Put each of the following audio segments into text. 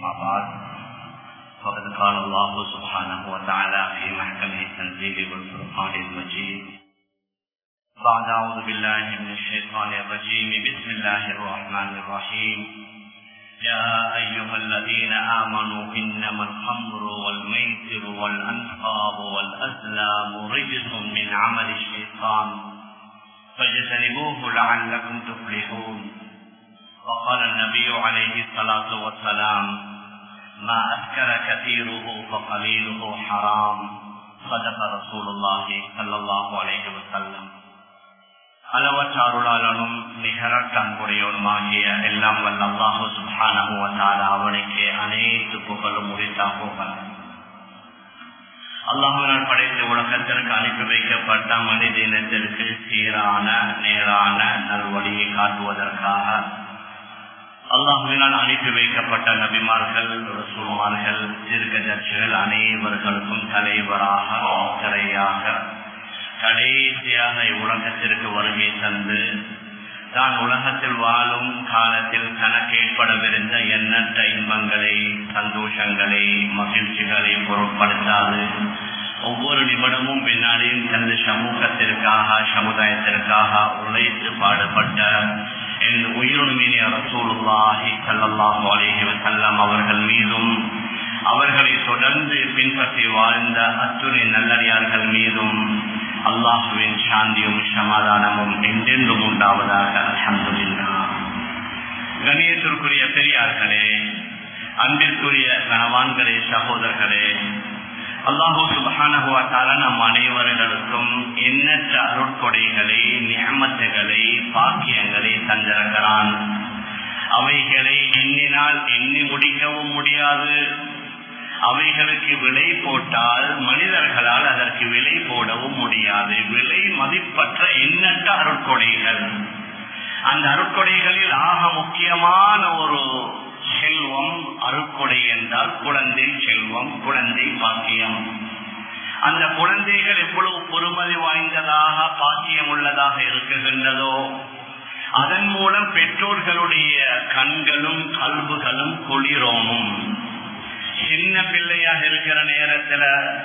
بعد فقد قال الله سبحانه وتعالى في محكمه التنزيل والفرقان المجيد بعد أعوذ بالله من الشيطان الرجيم بسم الله الرحمن الرحيم يا أيها الذين آمنوا إنما الخمر والميسر والأنصاب والأزلام رجس من عمل الشيطان فاجتنبوه لعلكم تفلحون وقال النبي عليه الصلاة والسلام ما أسكر كثيره فقليله حرام صدق رسول الله صلى الله عليه وسلم அளவற்ற அருளாளனும் நிகரற்ற அன்புடையவனுமாகிய எல்லாம் வல்ல அல்லாஹு சுபானகுவத்தால அவனுக்கு அனைத்து புகழும் முடித்தாகுகள் அல்லாஹுவினால் படைத்த உலகத்திற்கு அனுப்பி வைக்கப்பட்ட மனித இனத்திற்கு சீரான நேரான நல்வழியை காட்டுவதற்காக அல்லாஹுவினால் அனுப்பி வைக்கப்பட்ட நபிமார்கள் சுமார்கள் தீர்க்கதர்ச்சிகள் அனைவர்களுக்கும் தலைவராக திரையாக கடைசியாக உலகத்திற்கு வருகை தந்து தான் உலகத்தில் வாழும் காலத்தில் தனக்கு ஏற்படவிருந்த எண்ணற்ற இன்பங்களை சந்தோஷங்களை மகிழ்ச்சிகளை பொருட்படுத்தாது ஒவ்வொரு நிமிடமும் பின்னாடியும் தனது சமூகத்திற்காக சமுதாயத்திற்காக உழைத்து பாடுபட்ட என் உயிருமினிய ரசூலுல்லாஹி சல்லாஹு அலேஹி வசல்லம் அவர்கள் மீதும் அவர்களை தொடர்ந்து பின்பற்றி வாழ்ந்த அத்துணை நல்லடியார்கள் மீதும் அல்லாஹுவின் சாந்தியும் சமாதானமும் என்றென்றும் உண்டாவதாக அலமதுல்லா கணியத்திற்குரிய பெரியார்களே அன்பிற்குரிய கணவான்களே சகோதரர்களே அல்லாஹூ சுபகானகுவாத்தால நம் அனைவர்களுக்கும் எண்ணற்ற அருட்கொடைகளை நியமத்துகளை பாக்கியங்களை தந்திருக்கிறான் அவைகளை எண்ணினால் எண்ணி முடிக்கவும் முடியாது அவைகளுக்கு விலை போட்டால் மனிதர்களால் அதற்கு விலை போடவும் முடியாது விலை மதிப்பற்ற எண்ணற்ற அருட்கொடைகள் அந்த அருட்கொடைகளில் ஆக முக்கியமான ஒரு செல்வம் அருட்கொடை என்றால் குழந்தை செல்வம் குழந்தை பாக்கியம் அந்த குழந்தைகள் எவ்வளவு பொறுமதி வாய்ந்ததாக பாக்கியம் உள்ளதாக இருக்குகின்றதோ அதன் மூலம் பெற்றோர்களுடைய கண்களும் கல்புகளும் குளிரோனும் சின்ன பிள்ளையாக இருக்கிற நேரத்துல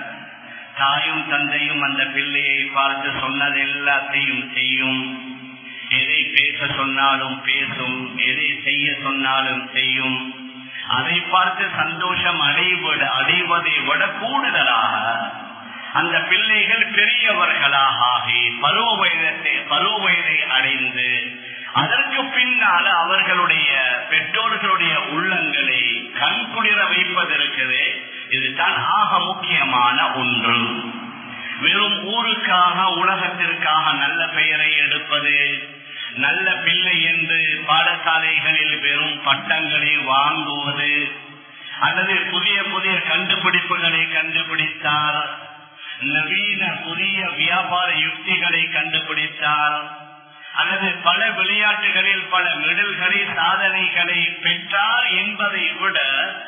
தாயும் தந்தையும் அந்த பிள்ளையை பார்த்து சொன்னது எல்லாத்தையும் செய்யும் எதை பேச சொன்னாலும் பேசும் எதை செய்ய சொன்னாலும் செய்யும் அதை பார்த்து சந்தோஷம் அடைவிட அடைவதை விட கூடுதலாக அந்த பிள்ளைகள் பெரியவர்களாக ஆகி பருவ வயதத்தை பருவ வயதை அடைந்து அதற்கு பின்னால அவர்களுடைய பெற்றோர்களுடைய உள்ளங்களை கண்குளிர வைப்பதற்குது இதுதான் ஆக முக்கியமான ஒன்று வெறும் ஊருக்காக உலகத்திற்காக நல்ல பெயரை எடுப்பது நல்ல பிள்ளை என்று பாடசாலைகளில் வெறும் பட்டங்களை வாங்குவது அல்லது புதிய புதிய கண்டுபிடிப்புகளை கண்டுபிடித்தார் நவீன புதிய வியாபார யுக்திகளை கண்டுபிடித்தார் அல்லது பல விளையாட்டுகளில் பல மெடல்களை சாதனைகளை பெற்றார் என்பதை விட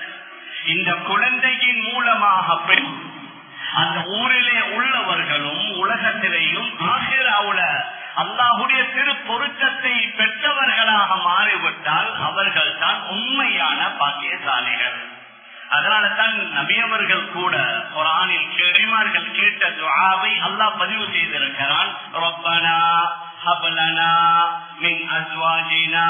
இந்த குழந்தையின் மூலமாக பெண் அந்த ஊரிலே உள்ளவர்களும் உலகத்திலேயும் ஆசிராவுல அல்லாஹுடைய திரு பொருத்தத்தை பெற்றவர்களாக மாறிவிட்டால் அவர்கள் தான் உண்மையான பாக்கியசாலிகள் அதனால தான் நபியவர்கள் கூட குரானில் கேள்விமார்கள் கேட்ட துவாவை அல்லாஹ் பதிவு செய்திருக்கிறான் ரொப்பனா ஹபலனா மின் அஸ்வாஜினா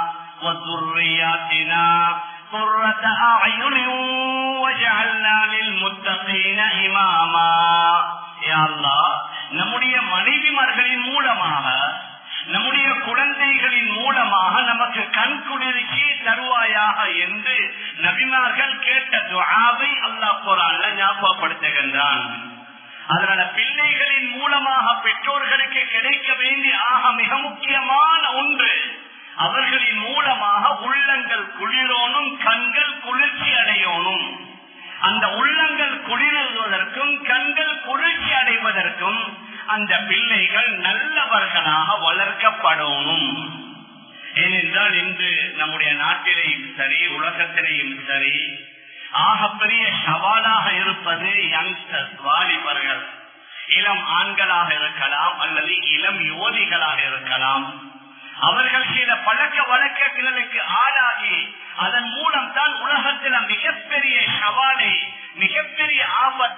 وذرياتنا قرة أعين وجعلنا للمتقين إماما يا الله நம்முடைய மனைவிமார்களின் மூலமாக நம்முடைய குழந்தைகளின் மூலமாக நமக்கு கண் குளிர்ச்சி தருவாயாக என்று நபிமார்கள் கேட்ட துவாவை அல்லாஹ் குரான்ல ஞாபகப்படுத்துகின்றான் அதனால பிள்ளைகளின் மூலமாக பெற்றோர்களுக்கு கிடைக்க வேண்டிய ஆக மிக முக்கியமான ஒன்று அவர்களின் மூலமாக உள்ளங்கள் குளிரோனும் கண்கள் குளிர்ச்சி அடையோனும் அந்த உள்ளங்கள் குளிர்வதற்கும் கண்கள் குளிர்ச்சி அடைவதற்கும் அந்த பிள்ளைகள் நல்லவர்களாக வளர்க்கப்படணும் ஏனென்றால் இன்று நம்முடைய நாட்டிலேயும் சரி உலகத்திலேயும் சரி ஆகப்பெரிய சவாலாக இருப்பது யங்ஸ்டர்ஸ் வாலிபர்கள் இளம் ஆண்களாக இருக்கலாம் அல்லது இளம் யுவதிகளாக இருக்கலாம் அவர்கள் சில பழக்க வழக்கங்களுக்கு ஆளாகி அதன் மூலம் தான் உலகத்தில் மிக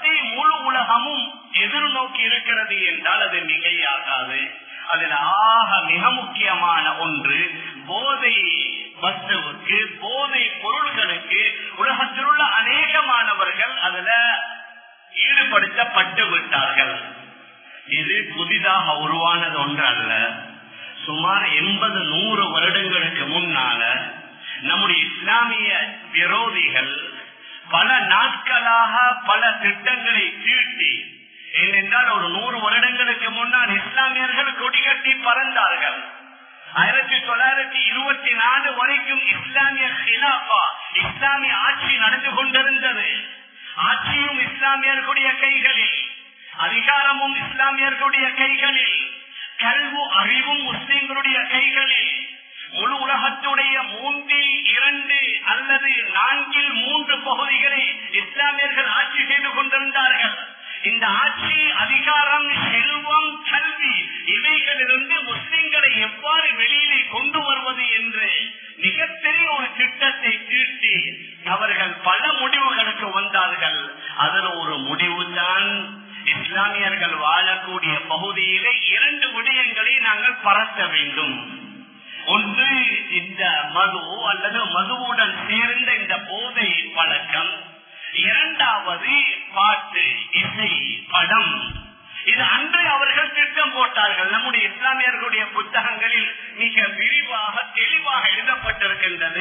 உலகத்தை முழு உலகமும் எதிர்நோக்கி இருக்கிறது என்றால் அது மிகையாகாது அதில் ஆக மிக முக்கியமான ஒன்று போதை வஸ்துவுக்கு போதை பொருள்களுக்கு உலகத்தில் உள்ள அநேகமானவர்கள் அதுல ஈடுபடுத்தப்பட்டு விட்டார்கள் இது புதிதாக உருவானது ஒன்று அல்ல சுமார் எண்பது நூறு வருடங்களுக்கு முன்னால நம்முடைய இஸ்லாமிய விரோதிகள் பல நாட்களாக பல திட்டங்களை தீட்டி ஏனென்றால் ஒரு நூறு வருடங்களுக்கு முன்னால் இஸ்லாமியர்கள் கொடிகட்டி பறந்தார்கள் ஆயிரத்தி தொள்ளாயிரத்தி இருபத்தி நாலு வரைக்கும் இஸ்லாமிய ஹிலாபா இஸ்லாமிய ஆட்சி நடந்து கொண்டிருந்தது ஆட்சியும் இஸ்லாமியர்களுடைய கைகளில் அதிகாரமும் இஸ்லாமியர்களுடைய கைகளில் கல்வு அறிவும் முஸ்லிம்களுடைய கைகளில் முழு உலகத்துடைய மூன்றில் இரண்டு அல்லது நான்கில் மூன்று பகுதிகளை இஸ்லாமியர்கள் ஆட்சி செய்து கொண்டிருந்தார்கள் இந்த ஆட்சி அதிகாரம் செல்வம் கல்வி இவைகளிலிருந்து முஸ்லிம்களை எவ்வாறு வெளியிலே கொண்டு வருவது என்று மிகப்பெரிய ஒரு திட்டத்தை தீட்டி அவர்கள் பல முடிவுகளுக்கு வந்தார்கள் அதில் ஒரு முடிவு தான் இஸ்லாமியர்கள் வாழக்கூடிய பகுதியிலே இரண்டு விடயங்களை நாங்கள் பரத்த வேண்டும் ஒன்று இந்த மது அல்லது மதுவுடன் சேர்ந்த இந்த போதை பழக்கம் இரண்டாவது பாட்டு இசை படம் இது அன்று அவர்கள் திட்டம் போட்டார்கள் நம்முடைய இஸ்லாமியர்களுடைய புத்தகங்களில் மிக விரிவாக தெளிவாக எழுதப்பட்டிருக்கின்றது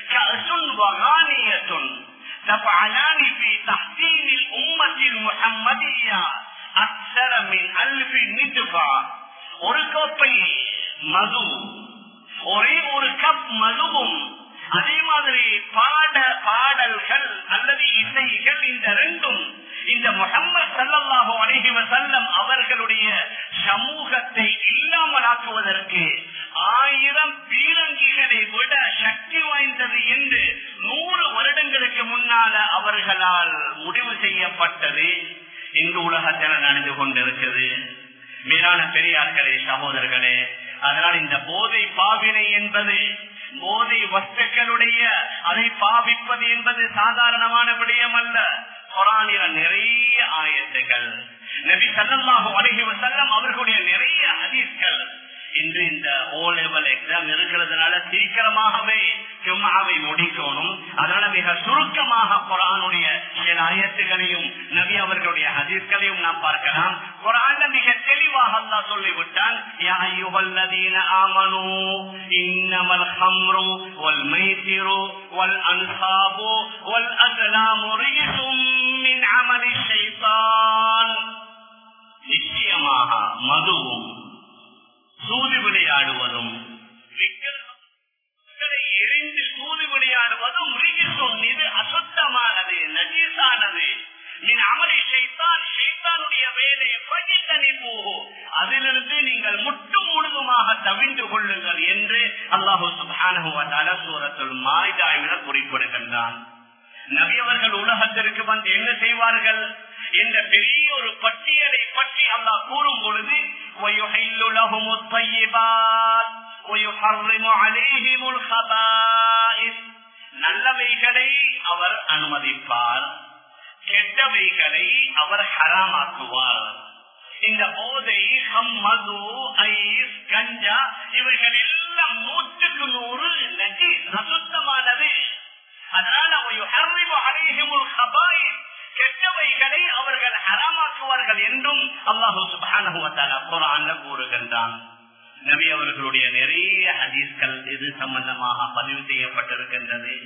تفعلان في تحسين الأمة المحمدية أكثر من ألف ندفع ஒரு கோப்பை மது ஒரே ஒரு கப் மதுவும் அதே மாதிரி பாட பாடல்கள் அல்லது இசைகள் இந்த ரெண்டும் இந்த முகம்மது சல்லாஹூ அலஹி வசல்லம் அவர்களுடைய சமூகத்தை இல்லாமலாக்குவதற்கு ஆயிரம் பீரங்கிகளை விட சக்தி வாய்ந்தது என்று நூறு வருடங்களுக்கு முன்னால அவர்களால் முடிவு செய்யப்பட்டது இங்கு உலகத்தில் நடந்து கொண்டிருக்கிறது மேலான பெரியார்களே சகோதரர்களே அதனால் இந்த போதை பாவினை என்பது போதை வஸ்துக்களுடைய அதை பாவிப்பது என்பது சாதாரணமான விடயம் அல்ல குரானில நிறைய ஆயத்துகள் நபி சல்லாஹு அலஹி வசல்லம் அவர்களுடைய நிறைய ஹதீஸ்கள் இன்று இந்த ஓ லெவல் எக்ஸாம் இருக்கிறதுனால சீக்கிரமாகவே ஜும்மாவை முடிக்கணும் அதனால மிக சுருக்கமாக குரானுடைய சில ஆயத்துகளையும் நபி அவர்களுடைய ஹதீஸ்களையும் நாம் பார்க்கலாம் குரான்ல மிக தெளிவாக அல்லா சொல்லிவிட்டான் யா அய்யுஹல்லதீன ஆமனூ இன்னமல் ஹம்ரு வல் மைசிரு வல் அன்சாபு வல் அஸ்லாமு ரிஜ்சும் மின் அமலி ஷைத்தான் நிச்சயமாக மதுவும் சூது விளையாடுவதும் எரிந்து சூது விளையாடுவதும் இது அசுத்தமானது நஜீசானது நீ அமளி செய்தான் செய்தானுடைய வேலையை பகித்தனி போகும் அதிலிருந்து நீங்கள் முட்டு முழுதுமாக தவிந்து கொள்ளுங்கள் என்று அல்லாஹு சுபான சூரத்துள் மாய்தாவிட குறிப்பிடுகின்றான் நபியவர்கள் உலகத்திற்கு வந்து என்ன செய்வார்கள் என்ற பெரிய ஒரு பட்டியலை பற்றி அல்லாஹ் கூறும் பொழுது ويحل لهم الطيبات ويحرم عليهم الخبائث நல்லவைகளை அவர் அனுமதிப்பார் கெட்டவைகளை அவர் ஹராமாக்குவார் இந்த போதை மது ஐஸ் கஞ்சா இவைகள் எல்லாம் நூற்றுக்கு நூறு நஜி நசுத்தமானது அதனால கெட்டவைகளை அவர்கள் ஹராமாக்குவார்கள் என்றும் அல்லாஹு சுபான கூறுகின்றான் நபி அவர்களுடைய நிறைய ஹதீஸ்கள் இது சம்பந்தமாக பதிவு செய்யப்பட்டிருக்கின்றது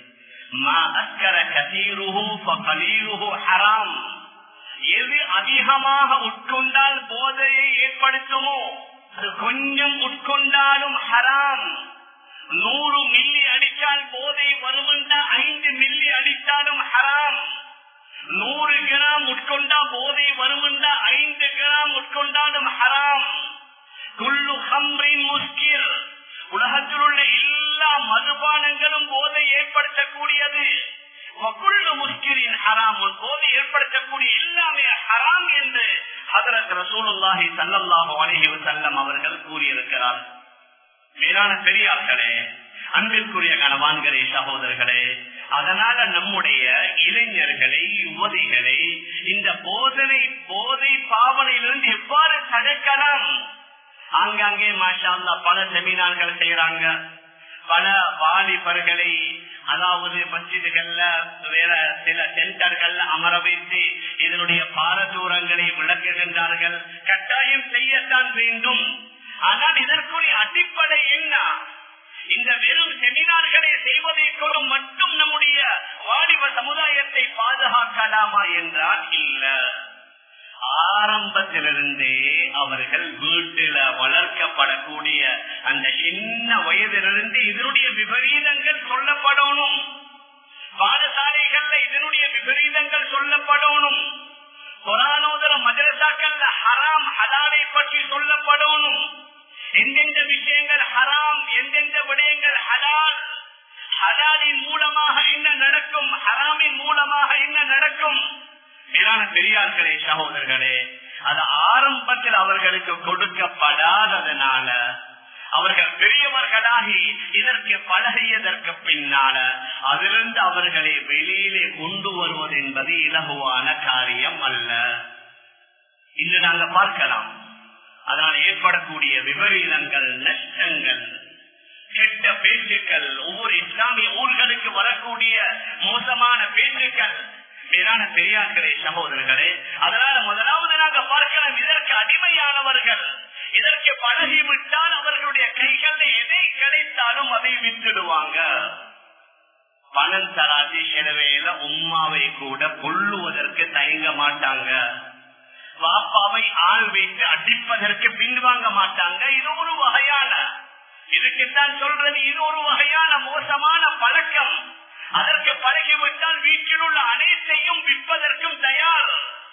எது அதிகமாக உட்கொண்டால் போதையை ஏற்படுத்துமோ அது கொஞ்சம் உட்கொண்டாலும் ஹராம் நூறு மில்லி அடித்தால் போதை வருமென்றா ஐந்து மில்லி அடித்தாலும் ஹராம் நூறு கிராம் உட்கொண்டா போதை வருமென்றா ஐந்து கிராம் உட்கொண்டாலும் ஹராம் குள்ளு ஹம்ரின் முஸ்கிர் உலகத்தில் உள்ள எல்லா மதுபானங்களும் போதை ஏற்படுத்தக்கூடியது முஸ்கிரின் ஹராம் போதை ஏற்படுத்தக்கூடிய எல்லாமே ஹராம் என்று ஹதரத் ரசூலுல்லாஹி சல்லல்லாஹு அலைஹி வஸல்லம் அவர்கள் கூறியிருக்கிறார் மேலான பெரியார்களே அன்பிற்குரிய கணவான்களே சகோதரர்களே அதனால நம்முடைய இளைஞர்களை யுவதிகளை இந்த போதனை போதை பாவனையிலிருந்து எவ்வாறு தடுக்கலாம் ஆங்காங்கே மாஷா பல செமினார்கள் செய்யறாங்க பல வாலிபர்களை அதாவது மஸ்ஜிதுகள்ல வேற சில சென்டர்கள் அமர வைத்து இதனுடைய பாரதூரங்களை விளக்குகின்றார்கள் கட்டாயம் செய்யத்தான் வேண்டும் ஆனால் இதற்குரிய அடிப்படை என்ன இந்த வெறும் செமினார்களை செய்வதை கொண்டு மட்டும் நம்முடைய வாலிப சமுதாயத்தை பாதுகாக்கலாமா என்றால் இல்ல ஆரம்பத்திலிருந்தே அவர்கள் வீட்டில வளர்க்கப்படக்கூடிய அந்த சின்ன வயதிலிருந்து இதனுடைய விபரீதங்கள் சொல்லப்படணும் பாடசாலைகள்ல இதனுடைய விபரீதங்கள் சொல்லப்படணும் புராணோதர மதரசாக்கள்ல ஹராம் ஹலாலை பற்றி சொல்லப்படணும் எந்தெந்த விஷயங்கள் ஹராம் எந்தெந்த விடயங்கள் ஹலால் ஹலாலின் மூலமாக என்ன நடக்கும் ஹராமின் மூலமாக என்ன நடக்கும் மேலான பெரியார்களே சகோதரர்களே அது ஆரம்பத்தில் அவர்களுக்கு கொடுக்கப்படாததுனால அவர்கள் பெரியவர்களாகி இதற்கு பழகியதற்கு பின்னால அதிலிருந்து அவர்களை வெளியிலே கொண்டு வருவது என்பது இலகுவான காரியம் அல்ல இன்று நாங்க பார்க்கலாம் அதனால் ஏற்படக்கூடிய விபரீதங்கள் நஷ்டங்கள் கெட்ட பேச்சுக்கள் ஒவ்வொரு இஸ்லாமிய ஊர்களுக்கு வரக்கூடிய மோசமான பேச்சுக்கள் மேலான பெரியார்களே சகோதரர்களே அதனால முதலாவது நாங்க பார்க்கலாம் இதற்கு அடிமையானவர்கள் இதற்கு பழகிவிட்டால் அவர்களுடைய கைகள் எதை கிடைத்தாலும் அதை விட்டுடுவாங்க பணம் தராசி செலவையில உம்மாவை கூட கொள்ளுவதற்கு தயங்க மாட்டாங்க வாப்பாவை ஆள் வைத்து அடிப்பதற்கு பின்வாங்க மாட்டாங்க இது ஒரு வகையான இதுக்குத்தான் சொல்றது இது ஒரு வகையான மோசமான பழக்கம் அதற்கு பழகிவிட்டால் வீட்டில் உள்ள அனைத்தையும் விற்பதற்கும் தயார்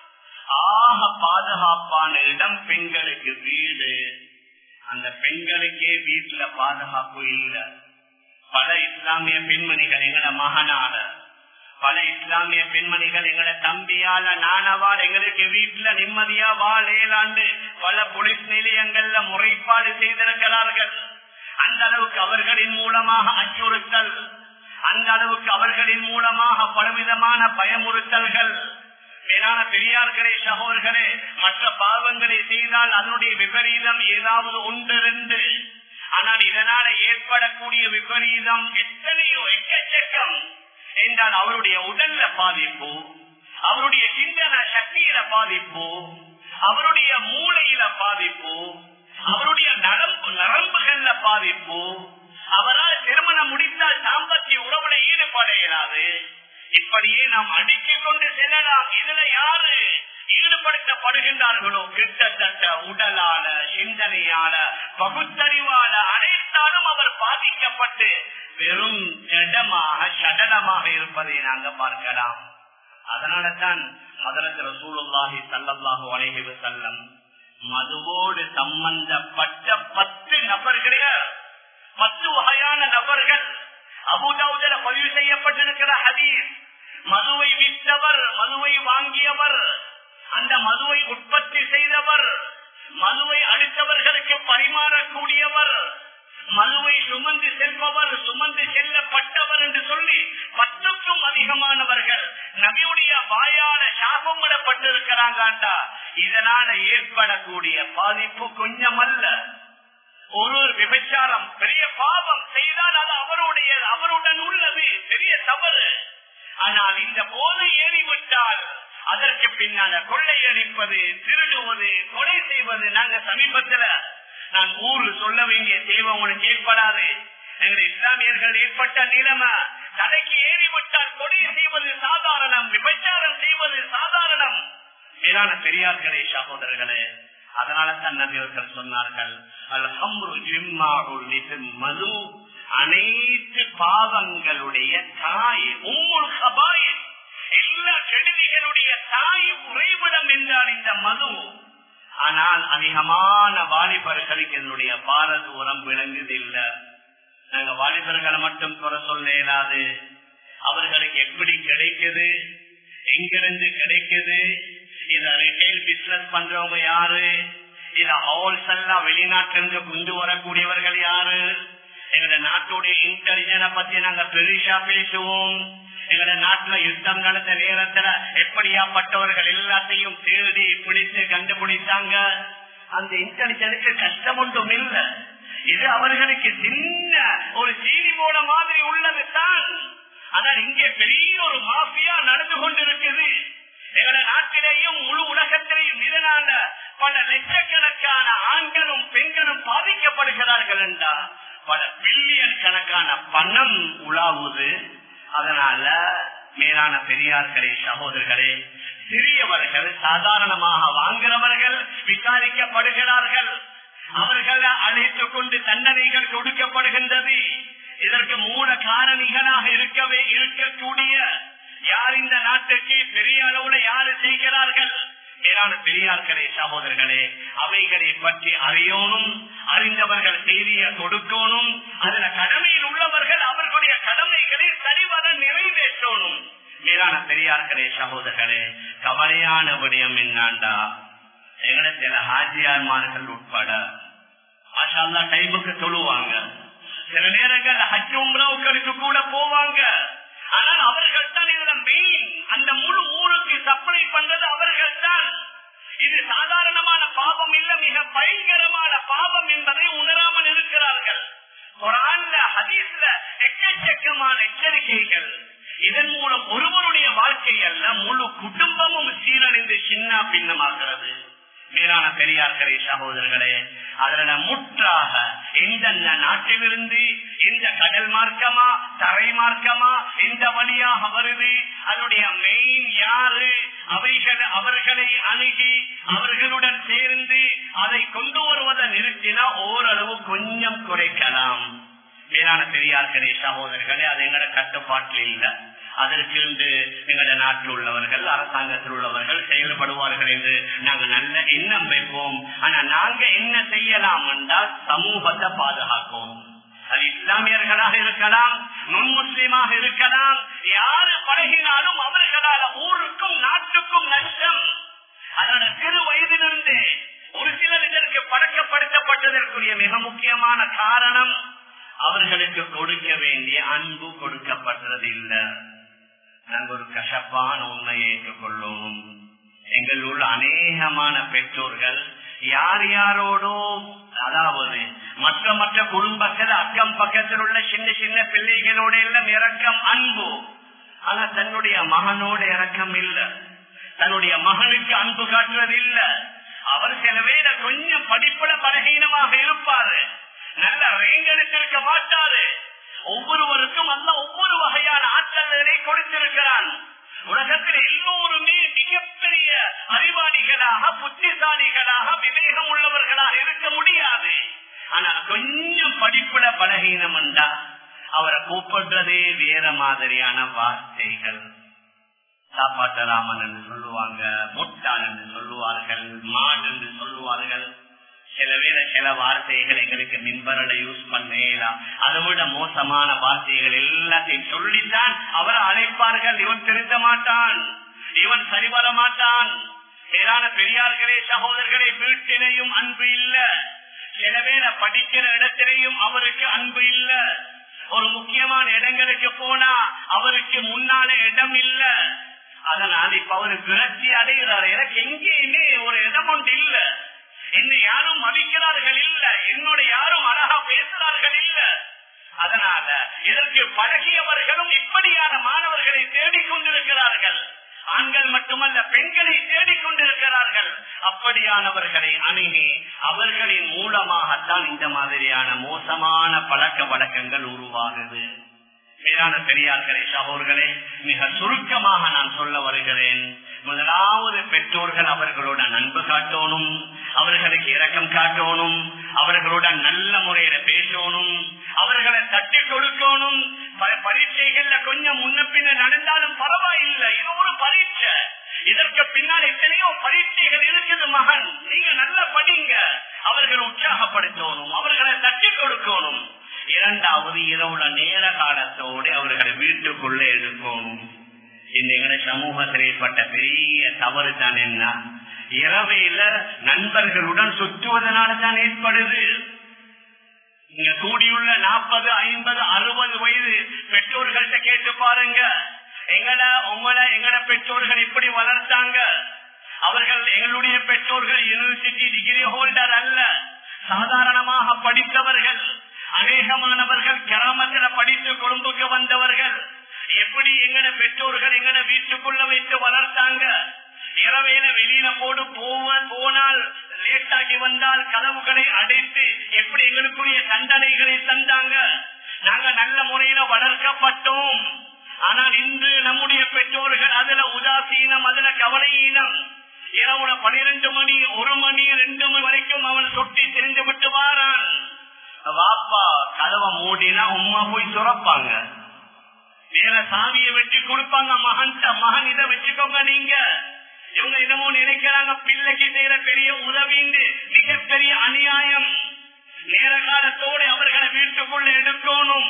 ஆக பாதுகாப்பான இடம் பெண்களுக்கு வீடு அந்த பெண்களுக்கே வீட்டுல பாதுகாப்பு இல்லை பல இஸ்லாமிய பெண்மணிகள் எங்கட மகனால பல இஸ்லாமிய பெண்மணிகள் எங்கட தம்பியால நானவால் எங்களுக்கு வீட்டுல நிம்மதியா வாழேலாண்டு பல போலீஸ் நிலையங்கள்ல முறைப்பாடு செய்திருக்கிறார்கள் அந்த அளவுக்கு அவர்களின் மூலமாக அச்சுறுத்தல் அந்த அளவுக்கு அவர்களின் மூலமாக பலவிதமான பயமுறுத்தல்கள் மேலான பெரியார்களே சகோதர்களே மற்ற பாவங்களை செய்தால் அதனுடைய விபரீதம் ஏதாவது ஒன்று ரெண்டு ஆனால் இதனால ஏற்படக்கூடிய விபரீதம் எத்தனையோ எக்கச்சக்கம் என்றால் அவருடைய உடல்ல பாதிப்பு அவருடைய சிந்தன சக்தியில பாதிப்பு அவருடைய மூளையில பாதிப்பு அவருடைய நரம்பு நரம்புகள்ல பாதிப்பு அவரால் திருமணம் முடித்தால் தாம்பத்திய உறவுல ஈடுபட இயலாது இப்படியே நாம் அடுக்கிக் கொண்டு செல்லலாம் இதுல யாரு ஈடுபடுத்தப்படுகின்றார்களோ கிட்டத்தட்ட உடலால சிந்தனையால பகுத்தறிவால அனைத்தாலும் அவர் பாதிக்கப்பட்டு வெறும் ஜடமாக சடலமாக இருப்பதை நாங்க பார்க்கலாம் அதனால தான் மதரத் ரசூலுல்லாஹி சல்லல்லாஹு அலைஹி வஸல்லம் மதுவோடு சம்பந்தப்பட்ட பத்து நபர்களே பத்து வகையான நபர்கள் அபுதாவுதல பதிவு செய்யப்பட்டிருக்கிற ஹதீஸ் மதுவை விற்றவர் மதுவை வாங்கியவர் அந்த மதுவை உற்பத்தி செய்தவர் மதுவை அடுத்தவர்களுக்கு பரிமாறக்கூடியவர் மதுவை சுமந்து செல்பவர் சுமந்து செல்லப்பட்டவர் என்று சொல்லி பத்துக்கும் அதிகமானவர்கள் நபியுடைய வாயால சாபம் விடப்பட்டிருக்கிறாங்கண்டா இதனால ஏற்படக்கூடிய பாதிப்பு கொஞ்சம் அல்ல ஒரு விபச்சாரம் பெரிய பாவம் செய்தால் அது அவருடைய அவருடன் உள்ளது பெரிய தவறு ஆனால் இந்த போது ஏறிவிட்டால் அதற்கு பின்னால கொள்ளையடிப்பது திருடுவது கொலை செய்வது நாங்க சமீபத்துல நான் ஊரு சொல்ல வேண்டிய தேவை உனக்கு ஏற்படாது எங்கள் இஸ்லாமியர்கள் ஏற்பட்ட நிலைமை தலைக்கு ஏறிவிட்டால் கொலை செய்வது சாதாரணம் விபச்சாரம் செய்வது சாதாரணம் மேலான பெரியார்களே சகோதரர்களே அதனால தன் நபியவர்கள் சொன்னார்கள் மது அனைத்து பாவங்களுடைய தாய் உம்முல் சபாய் எல்லா கெடுதிகளுடைய தாய் உறைவிடம் என்றால் இந்த மது ஆனால் அதிகமான வாலிபர்களுக்கு என்னுடைய பாரதூரம் விளங்குதில்லை நாங்க வாலிபர்களை மட்டும் குறை சொல்ல இயலாது அவர்களுக்கு எப்படி கிடைக்குது எங்கிருந்து கிடைக்குது இத ரிட்டைல் பிசினஸ் பண்றவங்க யாரு இத ஹோல்செல்லாம் வெளிநாட்டிலிருந்து கொண்டு வரக்கூடியவர்கள் யாரு எங்களோட நாட்டுடைய இன்டெலிஜென்ட பத்தி நாங்க பெருசா பேசுவோம் எங்களோட நாட்டுல யுத்தம் நடந்த நேரத்துல எப்படியாப்பட்டவர்கள் எல்லாத்தையும் தேடி பிடித்து கண்டுபிடித்தாங்க அந்த இன்டெலிஜென்ஸுக்கு கஷ்டம் ஒன்றும் இல்லை இது அவர்களுக்கு சின்ன ஒரு சீனி போல மாதிரி உள்ளது தான் ஆனால் இங்கே பெரிய ஒரு மாஃபியா நடந்து கொண்டிருக்குது எங்கள நாட்டிலேயும் முழு உலகத்திலேயும் இதனால பல லட்சக்கணக்கான ஆண்களும் பெண்களும் பாதிக்கப்படுகிறார்கள் என்றா பல பில்லியன் கணக்கான பணம் உலாவுது அதனால மேலான பெரியார்களே சகோதரர்களே சிறியவர்கள் சாதாரணமாக வாங்குறவர்கள் விசாரிக்கப்படுகிறார்கள் அவர்கள் அழைத்துக் கொண்டு தண்டனைகள் கொடுக்கப்படுகின்றது இதற்கு மூல காரணிகளாக இருக்கவே இருக்கக்கூடிய யார் இந்த நாட்டுக்கு பெரிய அளவுல யாரு செய்கிறார்கள் மேலான பெரியார்களே சகோதரர்களே அவைகளை பற்றி அறியணும் அறிந்தவர்கள் செய்தியை கொடுக்கணும் அதுல கடமையில் உள்ளவர்கள் அவர்களுடைய கடமைகளை சரிவர நிறைவேற்றணும் மேலான பெரியார்களே சகோதரர்களே கவலையான விடயம் என்னாண்டா எங்களை சில ஹாஜியார்மார்கள் உட்பட மாஷா டைமுக்கு சொல்லுவாங்க சில நேரங்கள் ஹஜ் உம்ராவுக்கு கூட போவாங்க ஆனால் அவர்கள் தான் இதுல மெயின் அந்த முழு ஊருக்கு சப்ளை பண்றது அவர்கள் தான் இது சாதாரணமான பாவம் இல்ல மிக பயங்கரமான பாவம் என்பதை உணராமல் இருக்கிறார்கள் குரான்ல ஹதீஸ்ல எக்கச்சக்கமான எச்சரிக்கைகள் இதன் மூலம் ஒருவருடைய வாழ்க்கை அல்ல முழு குடும்பமும் சீரழிந்து சின்ன பின்னமாகிறது மேலான பெரியார்களே சகோதரர்களே அதன முற்றாக எந்தெந்த நாட்டிலிருந்து இந்த கடல் மார்க்கமா தரை மார்க்கமா எந்த வழியாக வருது அதனுடைய மெயின் யாரு அவைகள் அவர்களை அணுகி அவர்களுடன் சேர்ந்து அதை கொண்டு வருவதை நிறுத்தினா ஓரளவு கொஞ்சம் குறைக்கலாம் மேலான பெரியார்களே சகோதரர்களே அது எங்கட கட்டுப்பாட்டில் இல்லை அதற்கு எங்களோட நாட்டில் உள்ளவர்கள் அரசாங்கத்தில் உள்ளவர்கள் செயல்படுவார்கள் என்று நாங்கள் நல்ல எண்ணம் வைப்போம் ஆனா நாங்க என்ன செய்யலாம் என்றால் சமூகத்தை பாதுகாப்போம் அது இஸ்லாமியர்களாக இருக்கலாம் நுண் முஸ்லீமாக இருக்கலாம் யாரு பழகினாலும் அவர்களால் ஊருக்கும் நாட்டுக்கும் நஷ்டம் அதோட சிறு வயதிலிருந்து ஒரு சிலர் இதற்கு பழக்கப்படுத்தப்பட்டதற்குரிய மிக முக்கியமான காரணம் அவர்களுக்கு கொடுக்க வேண்டிய அன்பு கொடுக்கப்பட்டது இல்லை நாங்கள் ஒரு கசப்பான உண்மையை ஏற்றுக்கொள்ளும் எங்கள் உள்ள அநேகமான பெற்றோர்கள் யார் யாரோடோ அதாவது மற்ற மற்ற குடும்பத்தில் அக்கம் பக்கத்தில் உள்ள சின்ன சின்ன பிள்ளைகளோட எல்லாம் இறக்கம் அன்பு ஆனா தன்னுடைய மகனோட இறக்கம் இல்ல தன்னுடைய மகனுக்கு அன்பு காட்டுறது இல்ல அவர் சில வேலை கொஞ்சம் படிப்புல பலகீனமாக இருப்பாரு நல்ல ரேங்கெடுத்திருக்க மாட்டாரு ஒவ்வொருவருக்கும் அல்ல ஒவ்வொரு வகையான ஆற்றல்களை கொடுத்திருக்கிறான் உலகத்தில் எல்லோருமே மிகப்பெரிய அறிவாளிகளாக புத்திசாலிகளாக விவேகம் உள்ளவர்களாக இருக்க முடியாது ஆனால் கொஞ்சம் படிப்புல பலகீனம் என்றா அவரை கூப்பிடுறதே வேற மாதிரியான வார்த்தைகள் சாப்பாட்டராமன் என்று சொல்லுவாங்க முட்டான் என்று சொல்லுவார்கள் மான் என்று சொல்லுவார்கள் சில வேளை சில வார்த்தைகள் எங்களுக்கு மின்பரட யூஸ் பண்ணலாம் அதை விட மோசமான வார்த்தைகள் எல்லாத்தையும் சொல்லித்தான் அவரை அழைப்பார்கள் இவன் திருத்த மாட்டான் இவன் சரிவர மாட்டான் மேலான பெரியார்களே சகோதரர்களே வீட்டிலையும் அன்பு இல்ல சில வேளை படிக்கிற இடத்திலையும் அவருக்கு அன்பு இல்ல ஒரு முக்கியமான இடங்களுக்கு போனா அவருக்கு முன்னால இடம் இல்ல அதனால் இப்ப அவரு விரட்சி அடைகிறார் எனக்கு எங்கேயுமே ஒரு இடம் ஒன்று இல்ல என்னை யாரும் மதிக்கிறார்கள் இல்ல என்னோட யாரும் அழகா பேசுறார்கள் இல்ல அதனால இதற்கு பழகியவர்களும் இப்படியான மாணவர்களை தேடிக்கொண்டிருக்கிறார்கள் ஆண்கள் மட்டுமல்ல பெண்களை தேடிக்கொண்டிருக்கிறார்கள் அப்படியானவர்களை அணுகி அவர்களின் மூலமாகத்தான் இந்த மாதிரியான மோசமான பழக்க வழக்கங்கள் உருவாகுது மேலான பெரியார்களே சகோர்களே மிக சுருக்கமாக நான் சொல்ல வருகிறேன் முதலாவது பெற்றோர்கள் அவர்களுடன் அன்பு காட்டணும் அவர்களுக்கு இரக்கம் காட்டணும் அவர்களுடன் நல்ல முறையில பேசணும் அவர்களை தட்டி கொடுக்கணும் பரீட்சைகள்ல கொஞ்சம் முன்ன பின்ன நடந்தாலும் பரவாயில்லை இது ஒரு பரீட்சை இதற்கு பின்னால் எத்தனையோ பரீட்சைகள் இருக்குது மகன் நீங்க நல்ல படிங்க அவர்களை உற்சாகப்படுத்தணும் அவர்களை தட்டி கொடுக்கணும் இரண்டாவது இரவுல நேர காலத்தோடு அவர்களை வீட்டுக்குள்ள எடுக்கணும் இந்த சமூகத்தில் ஏற்பட்ட பெரிய தவறு தான் என்ன இரவையில நண்பர்களுடன் சுற்றுவதனால தான் ஏற்படுது இங்க கூடியுள்ள நாற்பது ஐம்பது அறுபது வயது பெற்றோர்கள்ட்ட கேட்டு பாருங்க எங்கட உங்களை எங்கட பெற்றோர்கள் இப்படி வளர்த்தாங்க அவர்கள் எங்களுடைய பெற்றோர்கள் யூனிவர்சிட்டி டிகிரி ஹோல்டர் அல்ல சாதாரணமாக படித்தவர்கள் அநேகமானவர்கள் கிராமத்தில் படித்து கொழும்புக்கு வந்தவர்கள் எப்படி எங்கட பெற்றோர்கள் எங்கட வீட்டுக்குள்ள வைத்து வளர்த்தாங்க இரவையில வெளியில போடு போவ போனால் லேட்டாகி வந்தால் கதவுகளை அடைத்து எப்படி எங்களுக்குரிய தண்டனைகளை தந்தாங்க நாங்க நல்ல முறையில வளர்க்கப்பட்டோம் ஆனால் இன்று நம்முடைய பெற்றோர்கள் அதுல உதாசீனம் அதுல கவலையீனம் இரவுல பனிரெண்டு மணி ஒரு மணி ரெண்டு மணி வரைக்கும் அவன் சொட்டி தெரிந்து விட்டு வாரான் வாப்பா கதவை மூடினா உமா போய் சுரப்பாங்க வேற சாமியை வெட்டி கொடுப்பாங்க மகன் மகன் இதை வச்சுக்கோங்க நீங்க இவங்க என்னமோ நினைக்கிறாங்க பிள்ளைக்கு செய்யற பெரிய உதவிந்து மிகப்பெரிய அநியாயம் நேர காலத்தோடு அவர்களை வீட்டுக்குள்ள எடுக்கணும்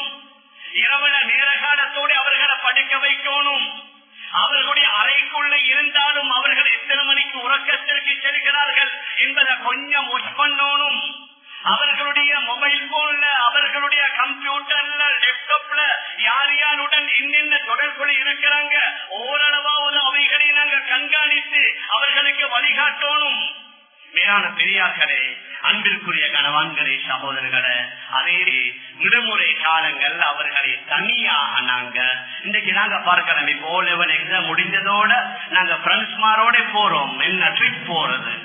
இரவுல நேர காலத்தோடு அவர்களை படுக்க வைக்கணும் அவர்களுடைய அறைக்குள்ள இருந்தாலும் அவர்கள் எத்தனை மணிக்கு உறக்கத்திற்கு செல்கிறார்கள் என்பதை கொஞ்சம் ஒஷ் பண்ணணும் அவர்களுடைய மொபைல் போன்ல அவர்களுடைய கம்ப்யூட்டர்ல லேப்டாப்ல யார் யாருடன் என்னென்ன தொடர்புல இருக்கிறாங்க ஓரளவாவது அவைகளை நாங்கள் கண்காணித்து அவர்களுக்கு வழிகாட்டணும் மேலான பெரியார்களே அன்பிற்குரிய கணவான்களே சகோதரர்களே அதே விடுமுறை காலங்கள் அவர்களை தனியாக நாங்க இன்றைக்கு நாங்க பார்க்கிறோம் இப்போ ஓ லெவல் எக்ஸாம் முடிஞ்சதோட நாங்க பிரெண்ட்ஸ்மாரோட போறோம் என்ன ட்ரிப் போறது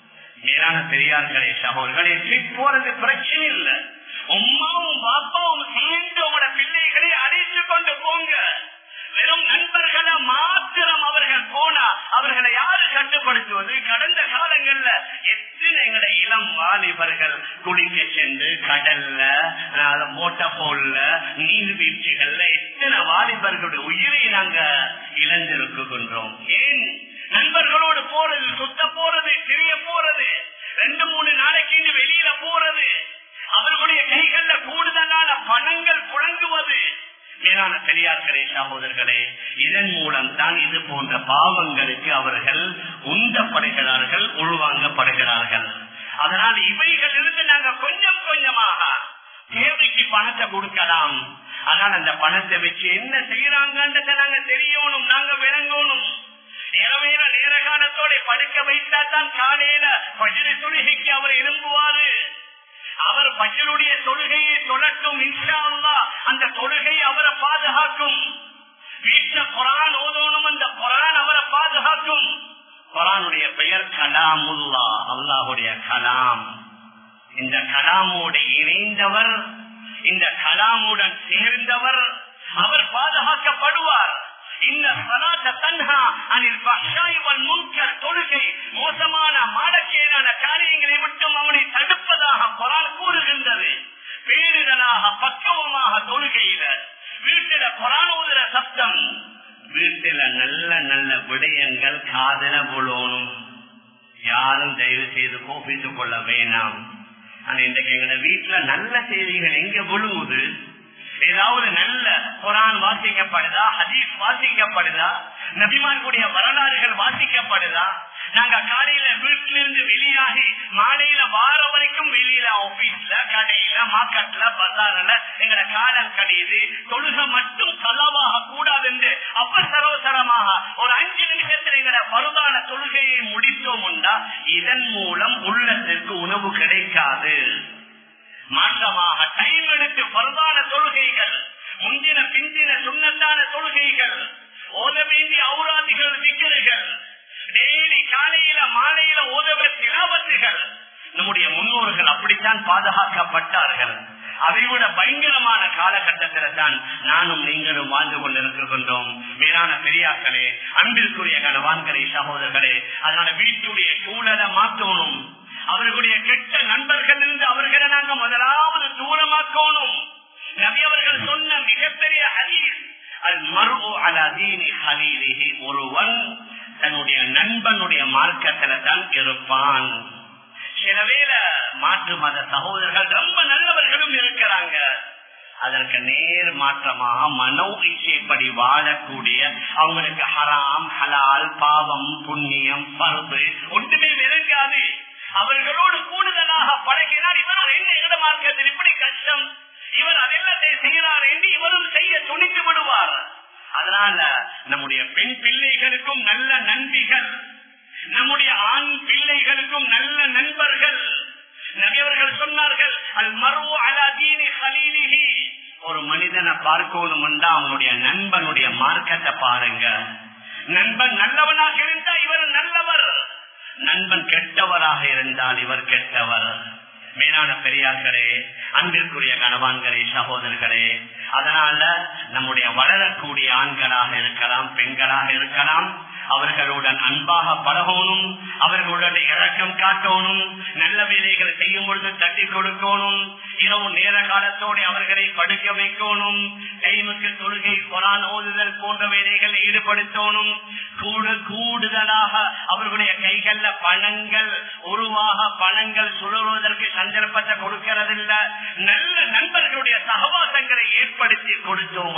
மேலான பெரியார்களே சகோதரர்களே ட்ரிப் போறது பிரச்சனை இல்லை உமாவும் பாப்பாவும் சேர்ந்து உங்களோட பிள்ளைகளை அழைத்து கொண்டு போங்க வெறும் நண்பர்களை மாத்திரம் அவர்கள் போனா அவர்களை யாரு கட்டுப்படுத்துவது கடந்த காலங்கள்ல எத்தனை எங்களுடைய இளம் வாலிபர்கள் குளிக்க சென்று கடல்ல மோட்ட போல்ல நீர்வீழ்ச்சிகள்ல எத்தனை வாலிபர்களுடைய உயிரை நாங்க இழந்திருக்கின்றோம் ஏன் நண்பர்களோடு போறது சுத்த போறது தெரிய போறது ரெண்டு மூணு நாளைக்கு வெளியில போறது அவர்களுடைய கைகள்ல கூடுதலான பணங்கள் புழங்குவது மேலான பெரியார்களே சகோதரர்களே இதன் மூலம் தான் இது போன்ற பாவங்களுக்கு அவர்கள் உந்தப்படுகிறார்கள் உள்வாங்கப்படுகிறார்கள் அதனால் இவைகள் இருந்து நாங்க கொஞ்சம் கொஞ்சமாக தேவைக்கு பணத்தை கொடுக்கலாம் ஆனால் அந்த பணத்தை வச்சு என்ன செய்யறாங்கன்றத நாங்க தெரியணும் நாங்க விளங்கணும் இரவேல நேர காலத்தோட படுக்க வைத்தா தான் காலையில பஜிரி தொழுகைக்கு அவர் இரும்புவாரு அவர் பஜருடைய தொழுகையை தொடட்டும் இன்ஷா அல்லா அந்த தொழுகை அவரை பாதுகாக்கும் வீட்டுல குரான் ஓதணும் அந்த குரான் அவரை பாதுகாக்கும் குரானுடைய பெயர் கலாமுல்லா அல்லாஹுடைய கலாம் இந்த கலாமோடு இணைந்தவர் இந்த கலாமுடன் சேர்ந்தவர் அவர் பாதுகாக்கப்படுவார் இந்த சலாத்த தன்ஹா அனில் பஷாய்வல் முன்கர் தொழுகை மோசமான மாடக்கேடான காரியங்களை மட்டும் அவனை தடுப்பதாக குரான் கூறுகின்றது பேரிடலாக பக்குவமாக தொழுகையில வீட்டில குரான் ஓதுற சப்தம் வீட்டில நல்ல நல்ல விடயங்கள் காதல புலோனும் யாரும் தயவு செய்து கோபித்துக் கொள்ள வேணாம் ஆனா இன்றைக்கு எங்க வீட்டுல நல்ல செய்திகள் எங்க விழுவுது ஏதாவது நல்ல குரான் வாசிக்கப்படுதா ஹதீஸ் வாசிக்கப்படுதா நபிமான்குடைய வரலாறுகள் வாசிக்கப்படுதா நாங்க காலையில வீட்டிலிருந்து வெளியாகி மாலையில வார வரைக்கும் வெளியில ஆபீஸ்ல கடையில மார்க்கெட்ல பசாரில் எங்கட காலம் கடையுது தொழுக மட்டும் கல்லாவாக கூடாது என்று அவசர அவசரமாக ஒரு அஞ்சு நிமிஷத்தில் எங்கட பருதான தொழுகையை முடித்தோம் உண்டா இதன் மூலம் உள்ளத்திற்கு உணவு கிடைக்காது மாற்றமாக டைம் எடுத்து பருதான தொழுகைகள் முந்தின பிந்தின சுண்ணத்தான தொழுகைகள் ஓத வேண்டிய ஔராதிகள் விக்கர்கள் டெய்லி காலையில மாலையில ஓதவ திலாவத்துகள் நம்முடைய முன்னோர்கள் அப்படித்தான் பாதுகாக்கப்பட்டார்கள் அதைவிட பயங்கரமான காலகட்டத்தில் தான் நானும் நீங்களும் வாழ்ந்து கொண்டிருக்கின்றோம் மேலான பெரியாக்களே அன்பிற்குரிய கனவான்களே சகோதரர்களே அதனால வீட்டுடைய சூழலை மாற்றணும் அவர்களுடைய கெட்ட நண்பர்கள் இருந்து அவர்களை நாங்க முதலாவது தூரமாக்கணும் நபி அவர்கள் சொன்ன மிகப்பெரிய ஹதீஸ் அல் மரு அலதீனி ஹலீலிஹி ஒருவன் தன்னுடைய நண்பனுடைய மார்க்கத்துல தான் இருப்பான் சில வேளை மாற்று மத சகோதரர்கள் ரொம்ப நல்லவர்களும் இருக்கிறாங்க அதற்கு நேர் மாற்றமாக மனோ இச்சைப்படி வாழக்கூடிய அவங்களுக்கு ஹராம் ஹலால் பாவம் புண்ணியம் பருப்பு ஒன்றுமே விளங்காது அவர்களோடு கூடுதலாக பழகினார் இவரும் என்ன எங்கட மார்க்கத்தில் இப்படி கஷ்டம் இவர் அதெல்லாத்தை செய்கிறார் என்று இவரும் செய்ய துணித்து விடுவார் அதனால நம்முடைய பெண் பிள்ளைகளுக்கும் நல்ல நண்பிகள் நம்முடைய ஆண் பிள்ளைகளுக்கும் நல்ல நண்பர்கள் நிறையவர்கள் சொன்னார்கள் அல் மருவ அலாதீனி ஹலீலிஹி ஒரு மனிதனை பார்க்கணும் என்றா அவனுடைய நண்பனுடைய மார்க்கத்தை பாருங்க நண்பன் நல்லவனாக இருந்தா இவர் நல்லவர் நண்பன் கெட்டவராக இருந்தால் இவர் கெட்டவர் மேலான பெரியார்களே அன்பிற்குரிய கணவான்களே சகோதரர்களே அதனால நம்முடைய வளரக்கூடிய ஆண்களாக இருக்கலாம் பெண்களாக இருக்கலாம் அவர்களுடன் அன்பாக பழகணும் அவர்களுடைய இறக்கம் காட்டணும் நல்ல வேலைகளை செய்யும் பொழுது தட்டி கொடுக்கணும் இரவு நேர காலத்தோடு அவர்களை படுக்க வைக்கணும் டைமுக்கு தொழுகை கொரான் ஓதுதல் போன்ற வேலைகளை ஈடுபடுத்தணும் கூடு கூடுதலாக அவர்களுடைய கைகள்ல பணங்கள் உருவாக பணங்கள் சுழல்வதற்கு சந்தர்ப்பத்தை கொடுக்கறதில்ல நல்ல நண்பர்களுடைய சகவாசங்களை ஏற்படுத்தி கொடுத்தோம்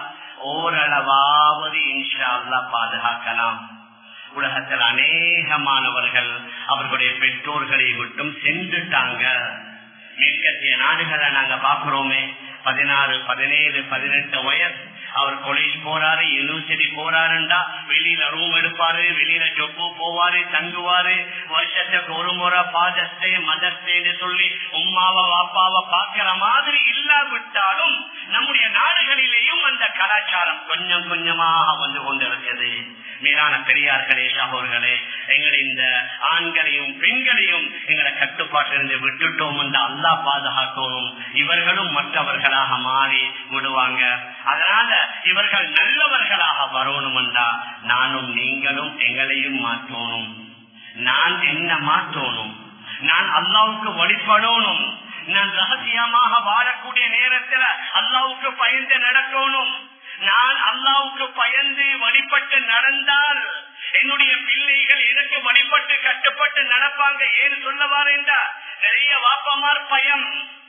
ஓரளவாவது இன்ஷா அல்லா பாதுகாக்கலாம் உலகத்தில் அநேகமானவர்கள் அவர்களுடைய பெற்றோர்களை விட்டும் சென்றுட்டாங்க மேற்கத்திய நாடுகளை நாங்க பாக்குறோமே பதினாறு பதினேழு பதினெட்டு வயசு அவர் காலேஜ் போறாரு யூனிவர்சிட்டி போறாருண்டா வெளியில ரூம் எடுப்பாரு வெளியில ஜொப்பு போவாரு தங்குவாரு வருஷத்துக்கு ஒரு முறை ஃபாதர்ஸ் டே மதர்ஸ் டேன்னு சொல்லி உமாவை வாப்பாவை பாக்குற மாதிரி இல்லாவிட்டாலும் நம்முடைய நாடுகளிலேயும் அந்த கலாச்சாரம் கொஞ்சம் கொஞ்சமாக வந்து கொண்டிருக்கிறது மீதான பெரியார்களே சகோதர்களே எங்களை இந்த ஆண்களையும் பெண்களையும் எங்களை கட்டுப்பாட்டிலிருந்து விட்டுட்டோம் என்று அல்லா பாதுகாக்கணும் இவர்களும் மற்றவர்களாக மாறி விடுவாங்க அதனால இவர்கள் நல்லவர்களாக வரணும் என்றா நானும் நீங்களும் எங்களையும் மாற்றணும் நான் என்ன மாற்றணும் நான் அல்லாவுக்கு வழிபடணும் நான் ரகசியமாக வாழக்கூடிய நேரத்தில் அல்லாவுக்கு பயந்து நடக்கணும் நான் அல்லாவுக்கு பயந்து வழிபட்டு நடந்தால் என்னுடைய பிள்ளைகள் எனக்கு வழிபட்டு கட்டுப்பட்டு நடப்பாங்க ஏன்னு சொல்ல வாரேண்டா நிறைய வாப்பமார் பயம்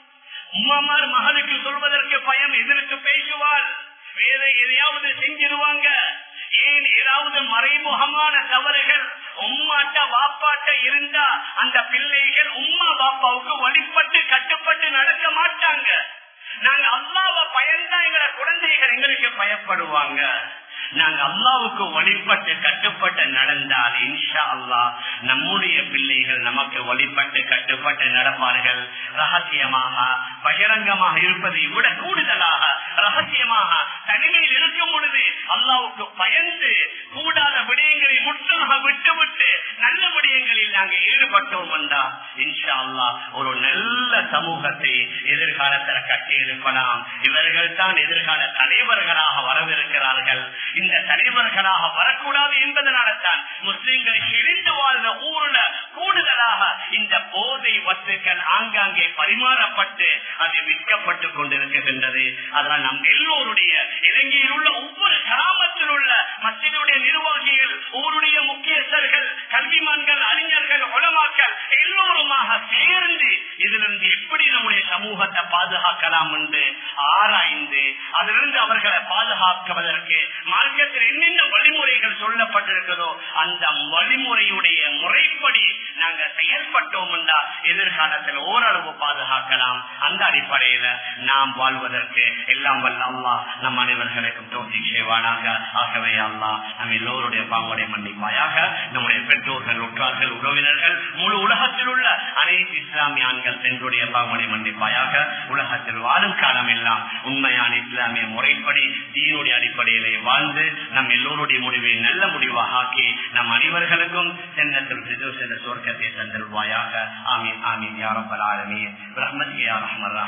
உமாமார் மகனுக்கு சொல்வதற்கு பயம் எதிர்த்து பேசுவாள் வேற எதையாவது செஞ்சிருவாங்க ஏன் ஏதாவது மறைமுகமான தவறுகள் உம்மாட்ட வாப்பாட்ட இருந்தா அந்த பிள்ளைகள் உம்மா பாப்பாவுக்கு வழிபட்டு கட்டுப்பட்டு நடக்க மாட்டாங்க நாங்க அல்லாவை பயந்தா எங்களை குழந்தைகள் எங்களுக்கு பயப்படுவாங்க நாங்க அல்லாவுக்கு வழிபட்டு கட்டுப்பட்டு நடந்தால் இன்ஷா அல்லா நம்முடைய பிள்ளைகள் நமக்கு வழிபட்டு கட்டுப்பட்டு நடப்பார்கள் ரகசியமாக பகிரங்கமாக இருப்பதை விட கூடுதலாக ரகசியமாக தனிமையில் இருக்கும் பொழுது அல்லாவுக்கு பயந்து கூடாத விடயங்களை முற்றாக விட்டுவிட்டு நல்ல விடயங்களில் நாங்கள் ஈடுபட்டோம் என்றா இன்ஷா அல்லா ஒரு நல்ல சமூகத்தை எதிர்காலத்தில் கட்டி இருக்கலாம் இவர்கள் தான் எதிர்கால தலைவர்களாக வரவிருக்கிறார்கள் இந்த தலைவர்களாக வரக்கூடாது என்பதனால தான் முஸ்லிம்கள் இழிந்து வாழ்ந்த ஊர்ல கூடுதலாக இந்த போதை வத்துக்கள் ஆங்காங்கே பரிமாறப்பட்டு அது விற்கப்பட்டு கொண்டிருக்கின்றது அதனால் நம் எல்லோருடைய இலங்கையில் உள்ள ஒவ்வொரு கிராமத்தில் உள்ள மத்தியுடைய நிர்வாகிகள் ஊருடைய முக்கியஸ்தர்கள் கல்விமான்கள் அறிஞர்கள் உலமாக்கள் எல்லோருமாக சேர்ந்து இதிலிருந்து எப்படி நம்முடைய சமூகத்தை பாதுகாக்கலாம் என்று ஆராய்ந்து அதிலிருந்து அவர்களை பாதுகாக்குவதற்கு மார்க்கத்தில் என்னென்ன வழிமுறைகள் சொல்லப்பட்டிருக்கிறதோ அந்த வழிமுறையுடைய முறைப்படி நாங்கள் செயல்பட்டோம் என்றால் எதிர்காலத்தில் ஓரளவு பாதுகாக்கலாம் அந்த அடிப்படையில நாம் வாழ்வதற்கு எல்லாம் வல்ல அல்லா நம் அனைவர்களுக்கும் தோசி செய்வானாக ஆகவே அல்லா நம் எல்லோருடைய பாங்குடைய மன்னிப்பாயாக நம்முடைய பெற்றோர்கள் உற்றார்கள் உறவினர்கள் முழு உலகத்தில் உள்ள அனைத்து இஸ்லாமிய ஆண்கள் பெண்களுடைய பாங்குடைய மன்னிப்பாயாக உலகத்தில் வாழும் காலம் எல்லாம் உண்மையான இஸ்லாமிய முறைப்படி தீனுடைய அடிப்படையிலே வாழ்ந்து நம் எல்லோருடைய முடிவை நல்ல முடிவாக ஆக்கி நம் அனைவர்களுக்கும் சென்னத்தில் சிறு சிறு சொர்க்கத்தை தந்தருவாயாக ஆமீன் ஆமீன் யாரப்பல் ஆலமீன் ரஹ்மத் யா ரஹ்மர்